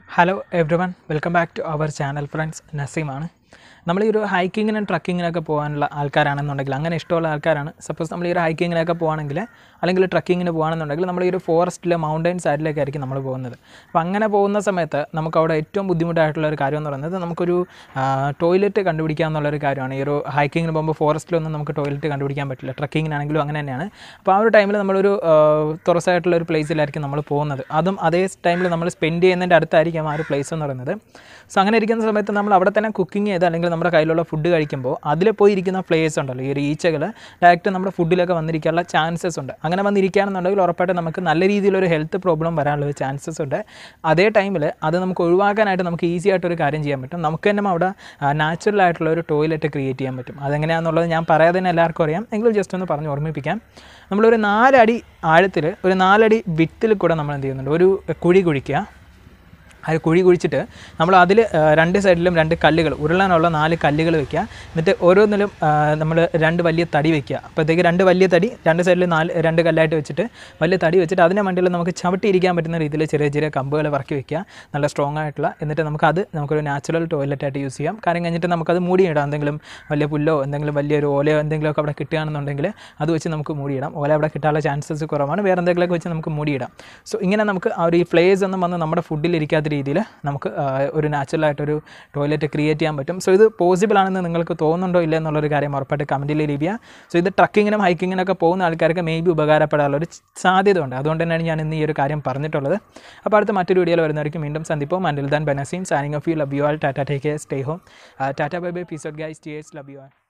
hello everyone welcome back to our channel friends നസീമാണ് നമ്മൾ ഈ ഒരു ഹൈക്കിങ്ങിനും ട്രക്കിങ്ങിനൊക്കെ പോകാനുള്ള ആൾക്കാരാണെന്നുണ്ടെങ്കിൽ അങ്ങനെ ഇഷ്ടമുള്ള ആൾക്കാരാണ് സപ്പോസ് നമ്മൾ ഈ ഒരു ഹൈക്കിങ്ങിനൊക്കെ പോകുകയാണെങ്കിൽ അല്ലെങ്കിൽ ട്രക്കിങ്ങിന് പോകുകയാണെന്നുണ്ടെങ്കിൽ നമ്മൾ ഈ ഒരു ഫോറസ്റ്റിലെ മൗണ്ടൻ സൈഡിലേക്കായിരിക്കും നമ്മൾ പോകുന്നത് അപ്പോൾ അങ്ങനെ പോകുന്ന സമയത്ത് നമുക്ക് അവിടെ ഏറ്റവും ബുദ്ധിമുട്ടായിട്ടുള്ള ഒരു കാര്യം എന്ന് പറയുന്നത് നമുക്കൊരു ടോയ്ലറ്റ് കണ്ടുപിടിക്കുക എന്നുള്ളൊരു കാര്യമാണ് ഈ ഒരു ഹൈക്കിങ്ങിന് പോകുമ്പോൾ ഫോറസ്റ്റിലൊന്നും നമുക്ക് ടോയ്ലറ്റ് കണ്ടുപിടിക്കാൻ പറ്റില്ല ട്രക്കിങ്ങിനാണെങ്കിലും അങ്ങനെ തന്നെയാണ് അപ്പോൾ ആ ഒരു ടൈമിൽ നമ്മളൊരു തുറസായിട്ടുള്ള ഒരു പ്ലേസിലായിരിക്കും നമ്മൾ പോകുന്നത് അതും അതേ ടൈമിൽ നമ്മൾ സ്പെൻഡ് ചെയ്യുന്നതിൻ്റെ അടുത്തായിരിക്കും ആ ഒരു പ്ലേസ് എന്ന് പറയുന്നത് സോ അങ്ങനെ ഇരിക്കുന്ന സമയത്ത് നമ്മൾ അവിടെ തന്നെ കുക്കിംഗ് ചെയ്ത് അല്ലെങ്കിൽ നമ്മുടെ കയ്യിലുള്ള ഫുഡ് കഴിക്കുമ്പോൾ അതിൽ പോയി ഇരിക്കുന്ന പ്ലേസ് ഉണ്ടല്ലോ ഈ ഒരു ഈച്ചകൾ ഡയറക്റ്റ് നമ്മുടെ ഫുഡിലൊക്കെ വന്നിരിക്കാനുള്ള ചാൻസസ് ഉണ്ട് അങ്ങനെ വന്നിരിക്കുകയാണെന്നുണ്ടെങ്കിൽ ഉറപ്പായിട്ടും നമുക്ക് നല്ല രീതിയിലൊരു ഹെൽത്ത് പ്രോബ്ലം വരാനുള്ള ചാൻസസ് ഉണ്ട് അതേ ടൈമിൽ അത് നമുക്ക് ഒഴിവാക്കാനായിട്ട് നമുക്ക് ഈസി ആയിട്ടൊരു കാര്യം ചെയ്യാൻ പറ്റും നമുക്ക് തന്നെ അവിടെ നാച്ചുറൽ ആയിട്ടുള്ള ഒരു ടോയ്ലറ്റ് ക്രിയേറ്റ് ചെയ്യാൻ പറ്റും അതെങ്ങനെയാണെന്നുള്ളത് ഞാൻ പറയാതെ തന്നെ എല്ലാവർക്കും അറിയാം എങ്കിലും ജസ്റ്റ് ഒന്ന് പറഞ്ഞ് ഓർമ്മിപ്പിക്കാം നമ്മളൊരു നാലടി ആഴത്തിൽ ഒരു നാലടി വിത്തിൽ കൂടെ നമ്മൾ എന്ത് ചെയ്യുന്നുണ്ട് ഒരു കുഴി കുഴിക്കുക അത് കുഴി കുഴിച്ചിട്ട് നമ്മൾ അതിൽ രണ്ട് സൈഡിലും രണ്ട് കല്ലുകൾ ഉരുളാനുള്ള നാല് കല്ലുകൾ വെക്കുക എന്നിട്ട് ഓരോന്നിലും നമ്മൾ രണ്ട് വലിയ തടി വെക്കുക അപ്പോഴത്തേക്ക് രണ്ട് വലിയ തടി രണ്ട് സൈഡിൽ നാല് രണ്ട് കല്ലായിട്ട് വെച്ചിട്ട് വലിയ തടി വെച്ചിട്ട് അതിൻ്റെ മണ്ടിയിൽ നമുക്ക് ചവിട്ടിയിരിക്കാൻ പറ്റുന്ന രീതിയിൽ ചെറിയ ചെറിയ കമ്പുകൾ പറക്കി വെക്കുക നല്ല സ്ട്രോങ് ആയിട്ടുള്ള എന്നിട്ട് നമുക്കത് നമുക്കൊരു നാച്ചുറൽ ടോയ്ലറ്റായിട്ട് യൂസ് ചെയ്യാം കാര്യം കഴിഞ്ഞിട്ട് നമുക്കത് മൂടിയിടാം എന്തെങ്കിലും വലിയ പുല്ലോ എന്തെങ്കിലും വലിയൊരു ഓലയോ എന്തെങ്കിലുമൊക്കെ അവിടെ കിട്ടുകയാണെന്നുണ്ടെങ്കിൽ അത് വെച്ച് നമുക്ക് മൂടിയിടാം ഓല അവിടെ കിട്ടാനുള്ള ചാൻസസ് കുറവാണ് വേറെ എന്തെങ്കിലുമൊക്കെ വെച്ച് നമുക്ക് മൂടിയിടാം സോ ഇങ്ങനെ നമുക്ക് ആ ഒരു ഈ ഫ്ലേസ് ഒന്നും വന്ന് നമ്മുടെ ഫുഡിൽ ഇരിക്കാത്ത രീതിയിൽ നമുക്ക് ആ, ഒരു നാച്ചുറൽ ആയിട്ടൊരു ടോയ്ലറ്റ് ക്രിയേറ്റ് ചെയ്യാൻ പറ്റും സോ ഇത് പോസിബിൾ ആണെന്ന് നിങ്ങൾക്ക് തോന്നുന്നുണ്ടോ ഇല്ല എന്നുള്ളൊരു കാര്യം ഉറപ്പായിട്ട് കമൻറ്റിൽ ലഭിക്കുക സോ ഇത് ട്രക്കിങ്ങിനും ഹൈക്കിങ്ങിനൊക്കെ പോകുന്ന ആൾക്കാർക്ക് മേ ബി ഉപകാരപ്പെടാനുള്ള ഒരു സാധ്യത ഉണ്ട് അതുകൊണ്ട് തന്നെയാണ് ഞാൻ ഇന്ന് ഈ ഒരു കാര്യം പറഞ്ഞിട്ടുള്ളത് അപ്പോൾ അടുത്ത മറ്റൊരു വീഡിയോയിൽ വരുന്നവർക്ക് വീണ്ടും സന്ദിപ്പോ മൻഡിൽ ദാൻ ബനസീം signing off you love you all tata take care stay home tata bye bye peace out guys tears love you all